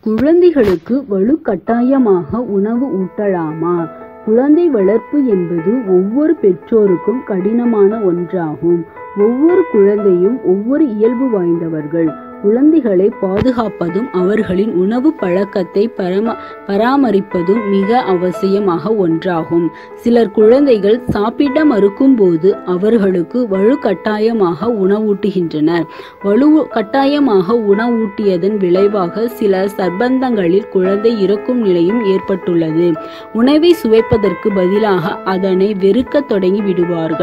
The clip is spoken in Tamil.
குழந்தைகளுக்கு வலுக்கட்டாயமாக உணவு ஊட்டலாமா குழந்தை வளர்ப்பு என்பது ஒவ்வொரு பெற்றோருக்கும் கடினமான ஒன்றாகும் ஒவ்வொரு குழந்தையும் ஒவ்வொரு இயல்பு வாய்ந்தவர்கள் குழந்தைகளை பாதுகாப்பதும் அவர்களின் உணவு பழக்கத்தை பரம பராமரிப்பதும் மிக அவசியமாக ஒன்றாகும் சிலர் குழந்தைகள் சாப்பிட மறுக்கும் போது அவர்களுக்கு வலுக்கட்டாயமாக உணவூட்டுகின்றனர் வலு கட்டாயமாக உணவூட்டியதன் விளைவாக சில சர்பந்தங்களில் குழந்தை இறக்கும் நிலையும் ஏற்பட்டுள்ளது உணவை சுவைப்பதற்கு பதிலாக அதனை வெறுக்கத் தொடங்கி விடுவார்கள்